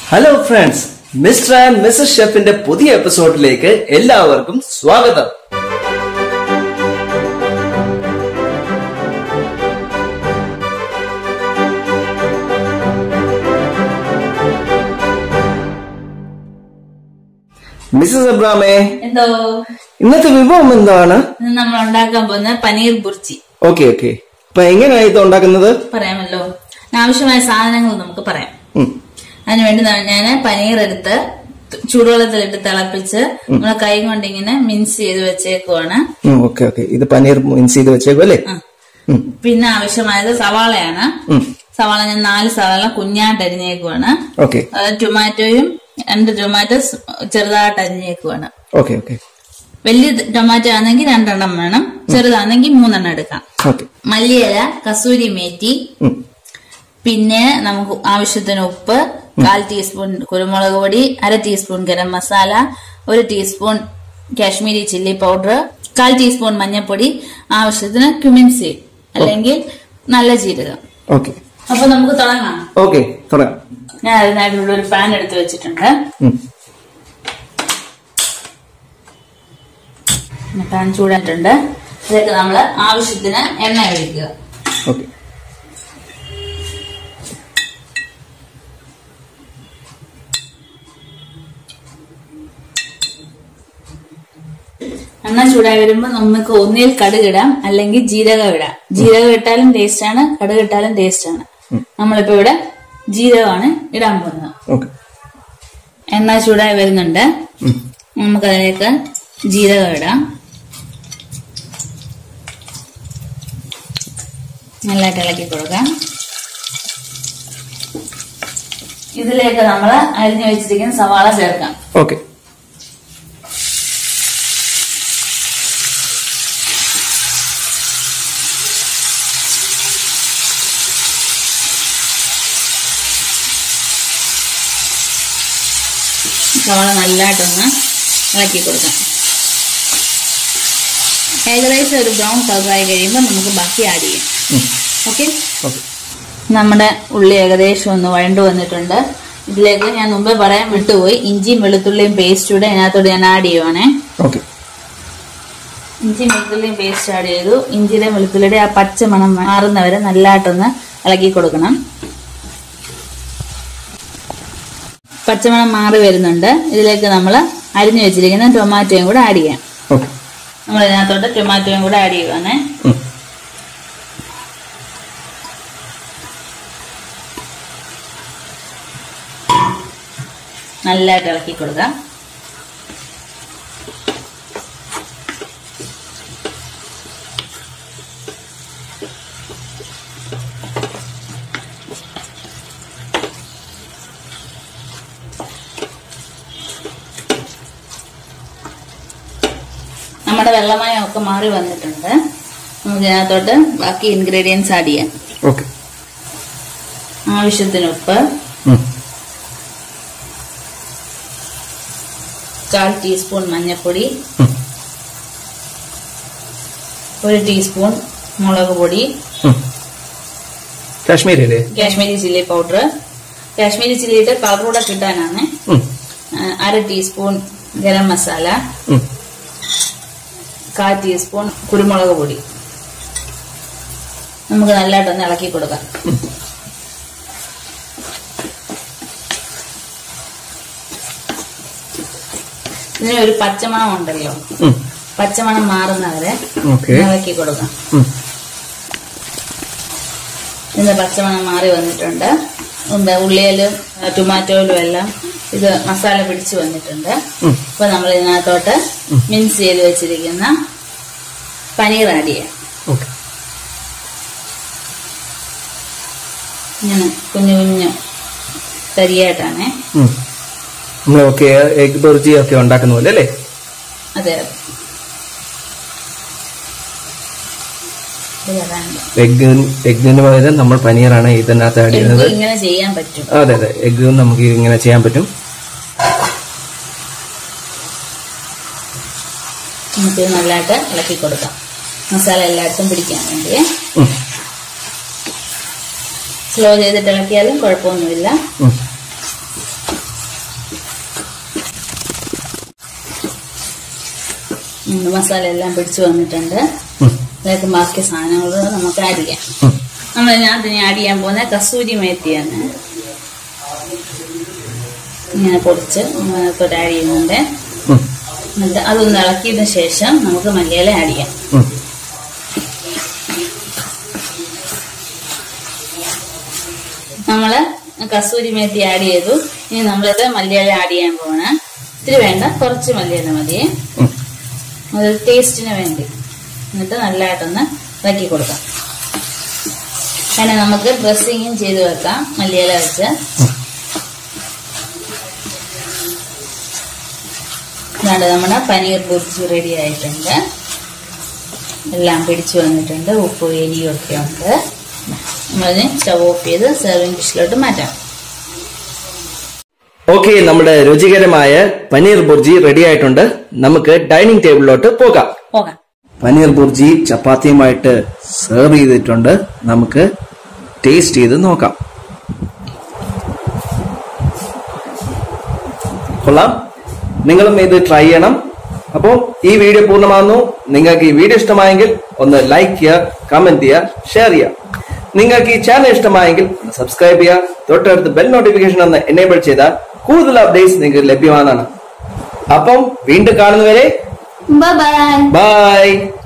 Hello friends mister and missus ഷെഫിന്റെ പുതിയ എപ്പിസോഡിലേക്ക് എല്ലാവർക്കും സ്വാഗതം മിസ്സസ് അബ്രാമേ എന്തോ ഇന്നത്തെ വിഭവം എന്താണ് ഇന്ന് നമ്മൾ ഉണ്ടാക്കാൻ പോകുന്ന പനീർ ബുർജി ഓക്കെ ഓക്കെ അപ്പൊ എങ്ങനെയാണ് ഇത് ഉണ്ടാക്കുന്നത് പറയാമല്ലോ ആവശ്യമായ സാധനങ്ങൾ നമുക്ക് പറയാം ഉം, അതിനുവേണ്ടി ഞാൻ പനീർ എടുത്ത് ചൂടുവെള്ളത്തിലിട്ട് തിളപ്പിച്ച് നമ്മളെ കൈ കൊണ്ട് ഇങ്ങനെ മിൻസ് ചെയ്ത് വെച്ചേക്കുവാണ് ഉം, ഓക്കെ ഓക്കെ ഇത് പനീർ മിൻസ് ചെയ്ത് വെച്ചേക്കും അല്ലേ ആ. ഉം, പിന്നെ ആവശ്യമായത് സവാളയാണ് ഉം, സവാള ഞാൻ നാല് സവാള കുഞ്ഞായിട്ട് അരിഞ്ഞേക്കുവാണ് ഓക്കെ അത് ടൊമാറ്റോയും രണ്ട് ടൊമാറ്റോ സ് ചെറുതായിട്ട് അരിഞ്ഞേക്കുവാണ് ഓക്കെ ഓക്കെ വലിയ ടൊമാറ്റോ ആണെങ്കിൽ രണ്ടെണ്ണം വേണം ചെറുതാണെങ്കിൽ മൂന്നെണ്ണം എടുക്കാം ഓക്കെ മല്ലിയില കസൂരി മേറ്റി ഉം, പിന്നെ നമുക്ക് ആവശ്യത്തിന് ഉപ്പ് കാൽ ടീസ്പൂൺ കുരുമുളക് പൊടി അര ടീസ്പൂൺ ഗരം മസാല ഒരു ടീസ്പൂൺ കാശ്മീരി ചില്ലി പൗഡർ കാൽ ടീസ്പൂൺ മഞ്ഞൾപ്പൊടി ആവശ്യത്തിന് ക്യുമിൻ സീഡ് അല്ലെങ്കിൽ നല്ല ജീരകം ഓക്കെ അപ്പൊ നമുക്ക് തുടങ്ങാം ഓക്കെ തുടങ്ങാം ഞാൻ അതിനായിട്ടുള്ള ഒരു പാൻ എടുത്ത് വെച്ചിട്ടുണ്ട് ഉം, പാൻ ചൂടായിട്ടുണ്ട് ഇതിലേക്ക് നമ്മൾ ആവശ്യത്തിന് എണ്ണ ഒഴിക്കുക ഓക്കെ എണ്ണ ചൂടായി വരുമ്പോൾ നമുക്ക് ഒന്നിൽ കടുക് ഇടാം അല്ലെങ്കിൽ ജീരകം ഇടാം ജീരകം ഇട്ടാലും ടേസ്റ്റ് ആണ് കടുക് ഇട്ടാലും ടേസ്റ്റ് ആണ് നമ്മളിപ്പോ ഇവിടെ ജീരകമാണ് ഇടാൻ പോകുന്നത് ഓക്കെ എണ്ണ ചൂടായി വരുന്നുണ്ട് ഉം, നമുക്കതിലേക്ക് ജീരകം ഇടാം നല്ലതായിട്ട് ഇളക്കി കൊടുക്കാം ഇതിലേക്ക് നമ്മൾ അരിഞ്ഞു വെച്ചിരിക്കുന്ന സവാള ചേർക്കാം ഓക്കെ സവാള നല്ലതായിട്ടൊന്ന് ഇളക്കി കൊടുക്കാം ഏകദേശം ഒരു ബ്രൗൺ കളറായി കഴിയുമ്പോൾ നമുക്ക് ബാക്കി ആഡ് ചെയ്യാം ഉം, ഓക്കെ ഓക്കെ നമ്മുടെ ഉള്ളി ഏകദേശം ഒന്ന് വഴണ്ടു വന്നിട്ടുണ്ട് ഇതിലേക്ക് ഞാൻ മുമ്പേ പറയാൻ വിട്ടുപോയി ഇഞ്ചിയും വെളുത്തുള്ളിയും പേസ്റ്റ് കൂടെ അതിനകത്തോട് ഞാൻ ആഡ് ചെയ്യുവാണേ ഓക്കെ ഇഞ്ചിയും വെളുത്തുള്ളിയും പേസ്റ്റ് ആഡ് ചെയ്തു ഇഞ്ചിയുടെയും വെളുത്തുള്ളിയുടെ ആ പച്ച മണം മാറുന്നവരെ നല്ലതായിട്ടൊന്ന് ഇളക്കി കൊടുക്കണം പച്ചമണം മാറി വരുന്നുണ്ട് ഇതിലേക്ക് നമ്മൾ അരിഞ്ഞു വെച്ചിരിക്കുന്ന ടൊമാറ്റോയും കൂടെ ആഡ് ചെയ്യാം ഓക്കെ നമ്മൾ ഇതിനകത്തോട്ട് ടൊമാറ്റോയും കൂടെ ആഡ് ചെയ്യുവാണേ ഉം, നല്ലതായിട്ട് ഇളക്കി കൊടുക്കാം നമ്മുടെ വെള്ളമയം ഒക്കെ മാറി വന്നിട്ടുണ്ട് നമുക്ക് ഇതിനകത്തോട്ട് ബാക്കി ഇൻഗ്രീഡിയൻസ് ആഡ് ചെയ്യാം ഓക്കെ ആവശ്യത്തിന് ഉപ്പ് ഉം, കാൽ ടീസ്പൂൺ മഞ്ഞൾപ്പൊടി ഉം, ഒരു ടീസ്പൂൺ മുളക് പൊടി ഉം. കാശ്മീരി അല്ലേ കാശ്മീരി ചില്ലി പൗഡർ കാശ്മീരി ചില്ലിയുടെ കളർ കൂടെ കിട്ടാനാണ് ഉം, ആ, അര ടീസ്പൂൺ ഗരം മസാല ഉം, കാൽ ടീസ്പൂൺ കുരുമുളക് പൊടി നമുക്ക് നല്ലതായിട്ടൊന്ന് ഇളക്കി കൊടുക്കാം ഇതിന് ഒരു പച്ചമണം ഉണ്ടല്ലോ ഉം, പച്ചമണം മാറുന്നവരെ ഓക്കെ ഇളക്കി കൊടുക്കാം ഉം, ഇതിന്റെ പച്ചമണം മാറി വന്നിട്ടുണ്ട് എന്താ ഉള്ളിയിലും ടൊമാറ്റോയിലും എല്ലാം ഇത് മസാല പിടിച്ചു വന്നിട്ടുണ്ട് ഉം. അപ്പൊ നമ്മൾ ഇതിനകത്തോട്ട് മിൻസ് ചെയ്ത് വെച്ചിരിക്കുന്ന പനീർ ആഡ് ചെയ്യാം ഓക്കെ ഇങ്ങനെ കുഞ്ഞു കുഞ്ഞു തരിയായിട്ടാണ് ഉം. നമ്മൾ ഓക്കെ എഗ് ബുർജി ഒക്കെ ഉണ്ടാക്കുന്ന പോലെ അല്ലേ അതെ ഇത് അതാണ്. എഗ് എഗ്ഗിന് പകരം നമ്മൾ പനീറാണ് ഇതിനകത്ത് ആഡ് ചെയ്യുന്നത് എനിക്ക് ഇങ്ങനെ ചെയ്യാൻ പറ്റും അതെ അതെ എഗ് നമുക്ക് ഇങ്ങനെ ചെയ്യാൻ പറ്റും നമുക്ക് ഇത് നല്ലതായിട്ട് ഇളക്കി കൊടുക്കാം മസാല എല്ലായിടത്തും പിടിക്കാൻ വേണ്ടി ഉം, സ്ലോ ചെയ്തിട്ട് ഇളക്കിയാലും കുഴപ്പമൊന്നുമില്ല ഉം. ഉം, മസാല എല്ലാം പിടിച്ചു വന്നിട്ടുണ്ട് അതിലേക്ക് ബാക്കി സാധനങ്ങൾ നമുക്ക് ആഡ് ചെയ്യാം നമ്മൾ അതിന് ആഡ് ചെയ്യാൻ പോകുന്ന കസൂരി മേത്തിയാണ് ഇങ്ങനെ പൊടിച്ച് നമ്മൾക്ക് ആഡ് ചെയ്യുന്നുണ്ട് ഉം. എന്നിട്ട് അതൊന്ന് ഇളക്കിയതിന് ശേഷം നമുക്ക് മല്ലിയില ആഡ് ചെയ്യാം ഉം. നമ്മള് കസൂരി മേത്തി ആഡ് ചെയ്തു ഇനി നമ്മളിത് മല്ലിയില ആഡ് ചെയ്യാൻ പോവാണ് ഇത്തിരി വേണ്ട കുറച്ച് മല്ലിയില മതി ഉം. അത് ടേസ്റ്റിന് വേണ്ടി എന്നിട്ട് നല്ലതായിട്ടൊന്ന് ഇളക്കി കൊടുക്കാം അങ്ങനെ നമുക്ക് ഡ്രസ്സിങ്ങും ചെയ്ത് വെക്കാം മല്ലിയില വെച്ച് ഇതാണ് നമ്മുടെ പനീർ ബുർജി റെഡി ആയിട്ടുണ്ട് എല്ലാം പിടിച്ചു വന്നിട്ടുണ്ട് ഉപ്പ് എരിയും ഒക്കെ ഉണ്ട് നമ്മളതിന് സ്റ്റവ് ഓഫ് ചെയ്ത് സെർവിങ് ഡിഷിലോട്ട് മാറ്റാം ഓക്കെ നമ്മുടെ രുചികരമായ പനീർ ബുർജി റെഡി ആയിട്ടുണ്ട് നമുക്ക് ഡൈനിങ് ടേബിളിലോട്ട് പോകാം പോകാം പനീർ ബുർജി ചപ്പാത്തിയുമായിട്ട് സെർവ് ചെയ്തിട്ടുണ്ട് നമുക്ക് ടേസ്റ്റ് ചെയ്ത് നോക്കാം കൊള്ളാം നിങ്ങളും ഇത് ട്രൈ ചെയ്യണം അപ്പോൾ ഈ വീഡിയോ പൂർണ്ണമാകുന്നു നിങ്ങൾക്ക് ഈ വീഡിയോ ഇഷ്ടമായെങ്കിൽ ഒന്ന് ലൈക്ക് ചെയ്യുക കമന്റ് ചെയ്യുക ഷെയർ ചെയ്യുക നിങ്ങൾക്ക് ഈ ചാനൽ ഇഷ്ടമായെങ്കിൽ സബ്സ്ക്രൈബ് ചെയ്യുക തൊട്ടടുത്ത് ബെൽ നോട്ടിഫിക്കേഷൻ ഒന്ന് എനേബിൾ ചെയ്താൽ കൂടുതൽ അപ്ഡേറ്റ്സ് നിങ്ങൾക്ക് ലഭ്യമാകുന്നതാണ് അപ്പം വീണ്ടും കാണുന്നവരെ ബൈ ബൈ